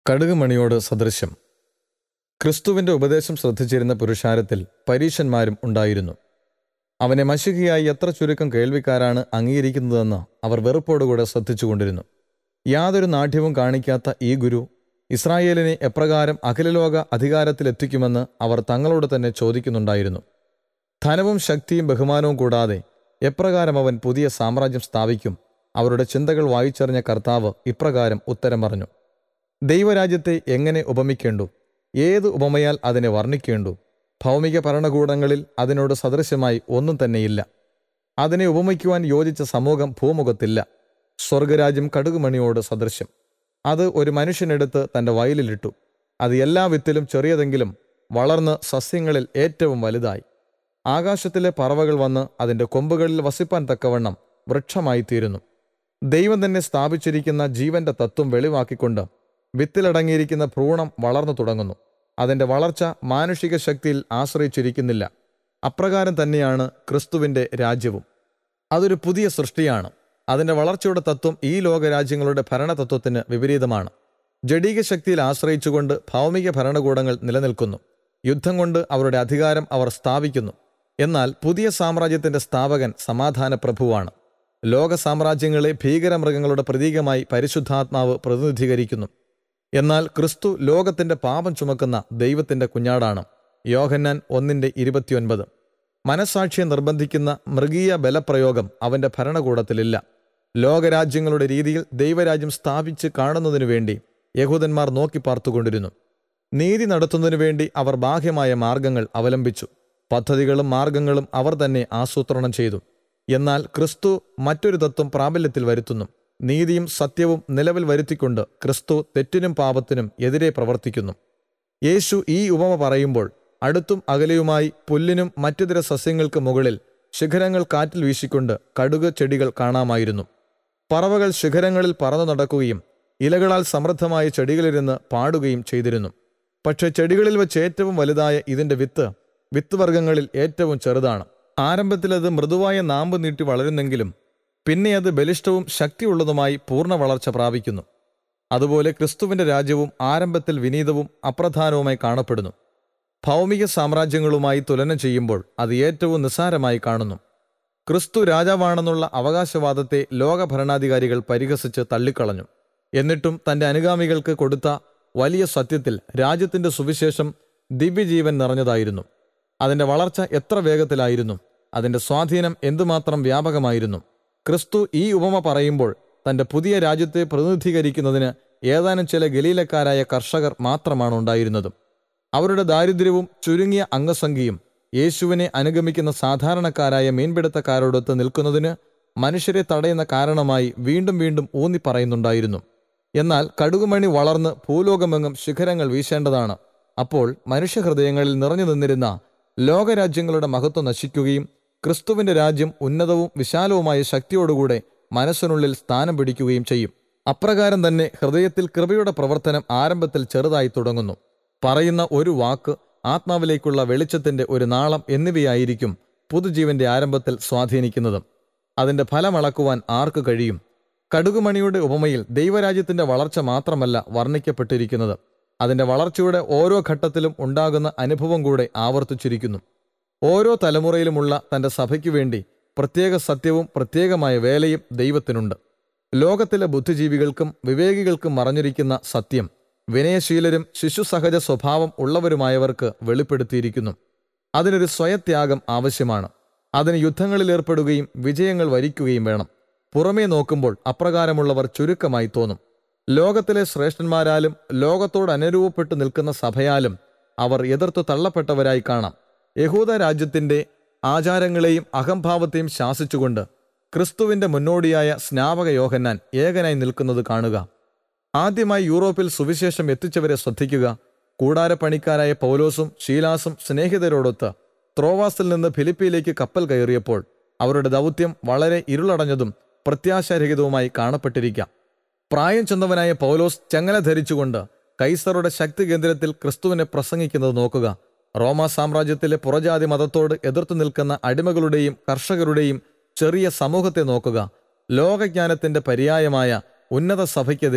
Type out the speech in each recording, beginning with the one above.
കടുകുമണിയോട് സദൃശ്യം ക്രിസ്തുവിന്റെ ഉപദേശം ശ്രദ്ധിച്ചിരുന്ന പുരുഷാരത്തിൽ പരീശന്മാരും ഉണ്ടായിരുന്നു അവനെ മഷികയായി എത്ര ചുരുക്കം കേൾവിക്കാരാണ് അംഗീകരിക്കുന്നതെന്ന് അവർ വെറുപ്പോടുകൂടെ ശ്രദ്ധിച്ചുകൊണ്ടിരുന്നു യാതൊരു നാട്യവും കാണിക്കാത്ത ഈ ഗുരു ഇസ്രായേലിനെ എപ്രകാരം അഖിലലോക അധികാരത്തിലെത്തിക്കുമെന്ന് അവർ തങ്ങളോട് തന്നെ ചോദിക്കുന്നുണ്ടായിരുന്നു ധനവും ശക്തിയും ബഹുമാനവും കൂടാതെ എപ്രകാരം അവൻ പുതിയ സാമ്രാജ്യം സ്ഥാപിക്കും അവരുടെ ചിന്തകൾ വായിച്ചറിഞ്ഞ കർത്താവ് ഇപ്രകാരം ഉത്തരം പറഞ്ഞു ദൈവരാജ്യത്തെ എങ്ങനെ ഉപമിക്കേണ്ടു ഏത് ഉപമയാൽ അതിനെ വർണ്ണിക്കേണ്ടു ഭൗമിക ഭരണകൂടങ്ങളിൽ അതിനോട് സദൃശ്യമായി ഒന്നും തന്നെയില്ല അതിനെ ഉപമിക്കുവാൻ യോജിച്ച സമൂഹം ഭൂമുഖത്തില്ല സ്വർഗരാജ്യം കടുകുമണിയോട് സദൃശ്യം അത് ഒരു മനുഷ്യനെടുത്ത് തന്റെ വയലിലിട്ടു അത് എല്ലാ വിത്തിലും ചെറിയതെങ്കിലും വളർന്ന് സസ്യങ്ങളിൽ ഏറ്റവും വലുതായി ആകാശത്തിലെ പറവകൾ വന്ന് അതിന്റെ കൊമ്പുകളിൽ വസിപ്പാൻ തക്കവണ്ണം വൃക്ഷമായി തീരുന്നു ദൈവം തന്നെ സ്ഥാപിച്ചിരിക്കുന്ന ജീവന്റെ തത്വം വെളിവാക്കിക്കൊണ്ട് വിത്തിലടങ്ങിയിരിക്കുന്ന ഭ്രൂണം വളർന്നു തുടങ്ങുന്നു അതിന്റെ വളർച്ച മാനുഷിക ശക്തിയിൽ ആശ്രയിച്ചിരിക്കുന്നില്ല അപ്രകാരം തന്നെയാണ് ക്രിസ്തുവിന്റെ രാജ്യവും അതൊരു പുതിയ സൃഷ്ടിയാണ് അതിന്റെ വളർച്ചയുടെ തത്വം ഈ ലോകരാജ്യങ്ങളുടെ ഭരണതത്വത്തിന് വിപരീതമാണ് ജഡീക ശക്തിയിൽ ആശ്രയിച്ചുകൊണ്ട് ഭൗമിക ഭരണകൂടങ്ങൾ നിലനിൽക്കുന്നു യുദ്ധം കൊണ്ട് അവരുടെ അധികാരം അവർ സ്ഥാപിക്കുന്നു എന്നാൽ പുതിയ സാമ്രാജ്യത്തിന്റെ സ്ഥാപകൻ സമാധാന പ്രഭുവാണ് ലോക സാമ്രാജ്യങ്ങളെ ഭീകരമൃഗങ്ങളുടെ പ്രതീകമായി പരിശുദ്ധാത്മാവ് പ്രതിനിധീകരിക്കുന്നു എന്നാൽ ക്രിസ്തു ലോകത്തിന്റെ പാപം ചുമക്കുന്ന ദൈവത്തിന്റെ കുഞ്ഞാടാണ് യോഹന്നാൻ ഒന്നിന്റെ ഇരുപത്തിയൊൻപത് മനസാക്ഷിയെ നിർബന്ധിക്കുന്ന മൃഗീയ ബലപ്രയോഗം അവന്റെ ഭരണകൂടത്തിലില്ല ലോകരാജ്യങ്ങളുടെ രീതിയിൽ ദൈവരാജ്യം സ്ഥാപിച്ച് കാണുന്നതിനു വേണ്ടി യഹൂദന്മാർ നോക്കി പാർത്തുകൊണ്ടിരുന്നു നീതി നടത്തുന്നതിനു വേണ്ടി അവർ ബാഹ്യമായ മാർഗങ്ങൾ അവലംബിച്ചു പദ്ധതികളും മാർഗങ്ങളും അവർ തന്നെ ആസൂത്രണം ചെയ്തു എന്നാൽ ക്രിസ്തു മറ്റൊരു തത്വം പ്രാബല്യത്തിൽ വരുത്തുന്നു നീതിയും സത്യവും നിലവിൽ വരുത്തിക്കൊണ്ട് ക്രിസ്തു തെറ്റിനും പാപത്തിനും എതിരെ പ്രവർത്തിക്കുന്നു യേശു ഈ ഉപമ പറയുമ്പോൾ അടുത്തും അകലെയുമായി പുല്ലിനും മറ്റിതര സസ്യങ്ങൾക്ക് മുകളിൽ ശിഖരങ്ങൾ കാറ്റിൽ വീശിക്കൊണ്ട് കടുക് ചെടികൾ കാണാമായിരുന്നു പറവകൾ ശിഖരങ്ങളിൽ പറന്നു നടക്കുകയും ഇലകളാൽ സമൃദ്ധമായ ചെടികളിലിരുന്ന് പാടുകയും ചെയ്തിരുന്നു പക്ഷെ ചെടികളിൽ വെച്ച് ഏറ്റവും വലുതായ ഇതിന്റെ വിത്ത് വിത്ത് വർഗ്ഗങ്ങളിൽ ഏറ്റവും ചെറുതാണ് ആരംഭത്തിൽ അത് മൃദുവായ നാമ്പ് നീട്ടി വളരുന്നെങ്കിലും പിന്നെ അത് ബലിഷ്ഠവും ശക്തിയുള്ളതുമായി പൂർണ്ണ വളർച്ച പ്രാപിക്കുന്നു അതുപോലെ ക്രിസ്തുവിന്റെ രാജ്യവും ആരംഭത്തിൽ വിനീതവും അപ്രധാനവുമായി കാണപ്പെടുന്നു ഭൗമിക സാമ്രാജ്യങ്ങളുമായി തുലനം ചെയ്യുമ്പോൾ അത് ഏറ്റവും നിസ്സാരമായി കാണുന്നു ക്രിസ്തു രാജാവാണെന്നുള്ള അവകാശവാദത്തെ ലോക ഭരണാധികാരികൾ പരിഹസിച്ച് തള്ളിക്കളഞ്ഞു എന്നിട്ടും തന്റെ അനുഗാമികൾക്ക് കൊടുത്ത വലിയ സത്യത്തിൽ രാജ്യത്തിന്റെ സുവിശേഷം ദിവ്യജീവൻ നിറഞ്ഞതായിരുന്നു അതിന്റെ വളർച്ച എത്ര വേഗത്തിലായിരുന്നു അതിന്റെ സ്വാധീനം എന്തുമാത്രം വ്യാപകമായിരുന്നു ക്രിസ്തു ഈ ഉപമ പറയുമ്പോൾ തന്റെ പുതിയ രാജ്യത്തെ പ്രതിനിധീകരിക്കുന്നതിന് ഏതാനും ചില ഗലീലക്കാരായ കർഷകർ മാത്രമാണ് ഉണ്ടായിരുന്നത് അവരുടെ ദാരിദ്ര്യവും ചുരുങ്ങിയ അംഗസംഖ്യയും യേശുവിനെ അനുഗമിക്കുന്ന സാധാരണക്കാരായ മീൻപിടുത്തക്കാരോടൊത്ത് നിൽക്കുന്നതിന് മനുഷ്യരെ തടയുന്ന കാരണമായി വീണ്ടും വീണ്ടും ഊന്നി പറയുന്നുണ്ടായിരുന്നു എന്നാൽ കടുകുമണി വളർന്ന് ഭൂലോകമെങ്ങും ശിഖരങ്ങൾ വീശേണ്ടതാണ് അപ്പോൾ മനുഷ്യഹൃദയങ്ങളിൽ നിറഞ്ഞു നിന്നിരുന്ന ലോകരാജ്യങ്ങളുടെ മഹത്വം നശിക്കുകയും ക്രിസ്തുവിന്റെ രാജ്യം ഉന്നതവും വിശാലവുമായ ശക്തിയോടുകൂടെ മനസ്സിനുള്ളിൽ സ്ഥാനം പിടിക്കുകയും ചെയ്യും അപ്രകാരം തന്നെ ഹൃദയത്തിൽ കൃപയുടെ പ്രവർത്തനം ആരംഭത്തിൽ ചെറുതായി തുടങ്ങുന്നു പറയുന്ന ഒരു വാക്ക് ആത്മാവിലേക്കുള്ള വെളിച്ചത്തിന്റെ ഒരു നാളം എന്നിവയായിരിക്കും പുതുജീവന്റെ ആരംഭത്തിൽ സ്വാധീനിക്കുന്നത് അതിന്റെ ഫലമളക്കുവാൻ ആർക്ക് കഴിയും കടുകുമണിയുടെ ഉപമയിൽ ദൈവരാജ്യത്തിന്റെ വളർച്ച മാത്രമല്ല വർണ്ണിക്കപ്പെട്ടിരിക്കുന്നത് അതിന്റെ വളർച്ചയുടെ ഓരോ ഘട്ടത്തിലും ഉണ്ടാകുന്ന അനുഭവം കൂടെ ആവർത്തിച്ചിരിക്കുന്നു ഓരോ തലമുറയിലുമുള്ള തന്റെ സഭയ്ക്കു വേണ്ടി പ്രത്യേക സത്യവും പ്രത്യേകമായ വേലയും ദൈവത്തിനുണ്ട് ലോകത്തിലെ ബുദ്ധിജീവികൾക്കും വിവേകികൾക്കും മറഞ്ഞിരിക്കുന്ന സത്യം വിനയശീലരും ശിശുസഹജ സ്വഭാവം ഉള്ളവരുമായവർക്ക് വെളിപ്പെടുത്തിയിരിക്കുന്നു അതിനൊരു സ്വയത്യാഗം ആവശ്യമാണ് അതിന് യുദ്ധങ്ങളിൽ ഏർപ്പെടുകയും വിജയങ്ങൾ വരിക്കുകയും വേണം പുറമേ നോക്കുമ്പോൾ അപ്രകാരമുള്ളവർ ചുരുക്കമായി തോന്നും ലോകത്തിലെ ശ്രേഷ്ഠന്മാരാലും ലോകത്തോട് അനുരൂപപ്പെട്ടു നിൽക്കുന്ന സഭയാലും അവർ എതിർത്ത് തള്ളപ്പെട്ടവരായി കാണാം യഹൂദ രാജ്യത്തിന്റെ ആചാരങ്ങളെയും അഹംഭാവത്തെയും ശാസിച്ചുകൊണ്ട് ക്രിസ്തുവിന്റെ മുന്നോടിയായ സ്നാപക യോഹന്നാൻ ഏകനായി നിൽക്കുന്നത് കാണുക ആദ്യമായി യൂറോപ്പിൽ സുവിശേഷം എത്തിച്ചവരെ ശ്രദ്ധിക്കുക കൂടാരപ്പണിക്കാരായ പൗലോസും ഷീലാസും സ്നേഹിതരോടൊത്ത് ത്രോവാസിൽ നിന്ന് ഫിലിപ്പിയിലേക്ക് കപ്പൽ കയറിയപ്പോൾ അവരുടെ ദൗത്യം വളരെ ഇരുളടഞ്ഞതും പ്രത്യാശാരഹിതവുമായി കാണപ്പെട്ടിരിക്കാം പ്രായം ചെന്നവനായ പൗലോസ് ചങ്ങല ധരിച്ചുകൊണ്ട് കൈസറുടെ ശക്തി കേന്ദ്രത്തിൽ ക്രിസ്തുവിനെ പ്രസംഗിക്കുന്നത് നോക്കുക റോമ സാമ്രാജ്യത്തിലെ പുറജാതി മതത്തോട് എതിർത്തു നിൽക്കുന്ന അടിമകളുടെയും കർഷകരുടെയും ചെറിയ സമൂഹത്തെ നോക്കുക ലോകജ്ഞാനത്തിന്റെ പര്യായമായ ഉന്നത സഭയ്ക്കെതിരെ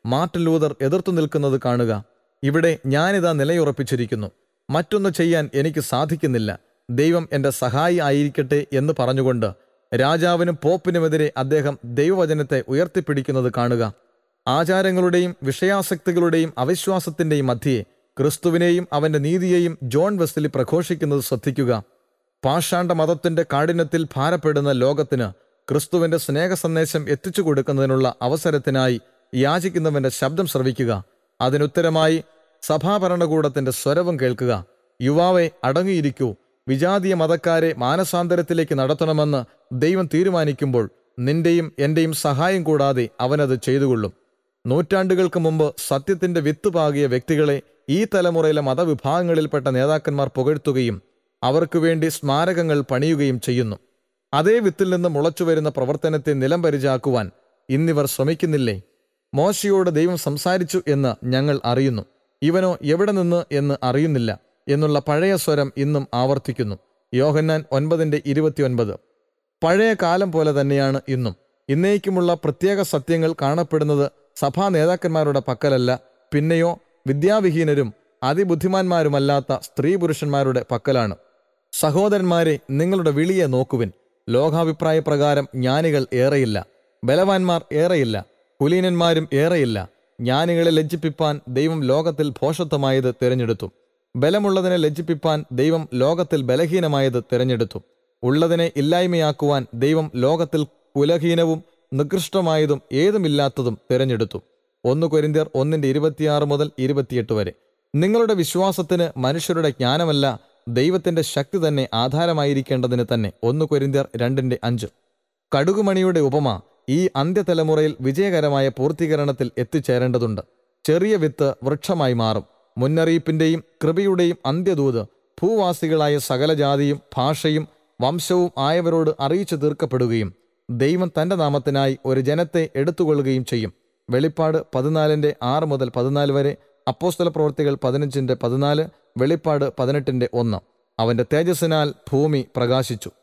മാർട്ടിൻ ലൂതർ എതിർത്തു നിൽക്കുന്നത് കാണുക ഇവിടെ ഞാനിതാ നിലയുറപ്പിച്ചിരിക്കുന്നു മറ്റൊന്ന് ചെയ്യാൻ എനിക്ക് സാധിക്കുന്നില്ല ദൈവം എൻ്റെ സഹായി ആയിരിക്കട്ടെ എന്ന് പറഞ്ഞുകൊണ്ട് രാജാവിനും പോപ്പിനുമെതിരെ അദ്ദേഹം ദൈവവചനത്തെ ഉയർത്തിപ്പിടിക്കുന്നത് കാണുക ആചാരങ്ങളുടെയും വിഷയാസക്തികളുടെയും അവിശ്വാസത്തിന്റെയും മധ്യേ ക്രിസ്തുവിനെയും അവന്റെ നീതിയെയും ജോൺ വെസ്ലി പ്രഘോഷിക്കുന്നത് ശ്രദ്ധിക്കുക പാഷാണ്ഡ മതത്തിന്റെ കാഠിന്യത്തിൽ ഭാരപ്പെടുന്ന ലോകത്തിന് ക്രിസ്തുവിന്റെ സ്നേഹ സന്ദേശം എത്തിച്ചു കൊടുക്കുന്നതിനുള്ള അവസരത്തിനായി യാചിക്കുന്നവന്റെ ശബ്ദം ശ്രവിക്കുക അതിനുത്തരമായി സഭാഭരണകൂടത്തിന്റെ സ്വരവും കേൾക്കുക യുവാവെ അടങ്ങിയിരിക്കൂ വിജാതീയ മതക്കാരെ മാനസാന്തരത്തിലേക്ക് നടത്തണമെന്ന് ദൈവം തീരുമാനിക്കുമ്പോൾ നിന്റെയും എന്റെയും സഹായം കൂടാതെ അവനത് ചെയ്തുകൊള്ളും നൂറ്റാണ്ടുകൾക്ക് മുമ്പ് സത്യത്തിന്റെ വിത്ത് പാകിയ വ്യക്തികളെ ഈ തലമുറയിലെ മതവിഭാഗങ്ങളിൽപ്പെട്ട നേതാക്കന്മാർ പുകഴ്ത്തുകയും അവർക്ക് വേണ്ടി സ്മാരകങ്ങൾ പണിയുകയും ചെയ്യുന്നു അതേ വിത്തിൽ നിന്ന് മുളച്ചുവരുന്ന പ്രവർത്തനത്തെ നിലംപരിചാക്കുവാൻ ഇന്നിവർ ശ്രമിക്കുന്നില്ലേ മോശയോട് ദൈവം സംസാരിച്ചു എന്ന് ഞങ്ങൾ അറിയുന്നു ഇവനോ എവിടെ നിന്ന് എന്ന് അറിയുന്നില്ല എന്നുള്ള പഴയ സ്വരം ഇന്നും ആവർത്തിക്കുന്നു യോഹന്നാൻ ഒൻപതിന്റെ ഇരുപത്തിയൊൻപത് പഴയ കാലം പോലെ തന്നെയാണ് ഇന്നും ഇന്നേക്കുമുള്ള പ്രത്യേക സത്യങ്ങൾ കാണപ്പെടുന്നത് സഭാ നേതാക്കന്മാരുടെ പക്കലല്ല പിന്നെയോ വിദ്യാവിഹീനരും അതിബുദ്ധിമാന്മാരുമല്ലാത്ത സ്ത്രീ പുരുഷന്മാരുടെ പക്കലാണ് സഹോദരന്മാരെ നിങ്ങളുടെ വിളിയെ നോക്കുവിൻ ലോകാഭിപ്രായ പ്രകാരം ജ്ഞാനികൾ ഏറെയില്ല ബലവാന്മാർ ഏറെയില്ല കുലീനന്മാരും ഏറെയില്ല ജ്ഞാനികളെ ലജ്ജിപ്പിപ്പാൻ ദൈവം ലോകത്തിൽ ഭോഷത്വമായത് തിരഞ്ഞെടുത്തു ബലമുള്ളതിനെ ലജ്ജിപ്പിപ്പാൻ ദൈവം ലോകത്തിൽ ബലഹീനമായത് തിരഞ്ഞെടുത്തു ഉള്ളതിനെ ഇല്ലായ്മയാക്കുവാൻ ദൈവം ലോകത്തിൽ കുലഹീനവും നികൃഷ്ടമായതും ഏതുമില്ലാത്തതും തിരഞ്ഞെടുത്തു ഒന്ന് കൊരിന്ത്യർ ഒന്നിന്റെ ഇരുപത്തിയാറ് മുതൽ ഇരുപത്തിയെട്ട് വരെ നിങ്ങളുടെ വിശ്വാസത്തിന് മനുഷ്യരുടെ ജ്ഞാനമല്ല ദൈവത്തിന്റെ ശക്തി തന്നെ ആധാരമായിരിക്കേണ്ടതിന് തന്നെ ഒന്ന് കൊരിന്ത്യർ രണ്ടിന്റെ അഞ്ച് കടുകുമണിയുടെ ഉപമ ഈ അന്ത്യതലമുറയിൽ വിജയകരമായ പൂർത്തീകരണത്തിൽ എത്തിച്ചേരേണ്ടതുണ്ട് ചെറിയ വിത്ത് വൃക്ഷമായി മാറും മുന്നറിയിപ്പിന്റെയും കൃപയുടെയും അന്ത്യദൂത് ഭൂവാസികളായ സകല ജാതിയും ഭാഷയും വംശവും ആയവരോട് അറിയിച്ചു തീർക്കപ്പെടുകയും ദൈവം തന്റെ നാമത്തിനായി ഒരു ജനത്തെ എടുത്തുകൊള്ളുകയും ചെയ്യും വെളിപ്പാട് പതിനാലിന്റെ ആറ് മുതൽ പതിനാല് വരെ അപ്പോസ്തല പ്രവർത്തികൾ പതിനഞ്ചിന്റെ പതിനാല് വെളിപ്പാട് പതിനെട്ടിന്റെ ഒന്ന് അവന്റെ തേജസ്സിനാൽ ഭൂമി പ്രകാശിച്ചു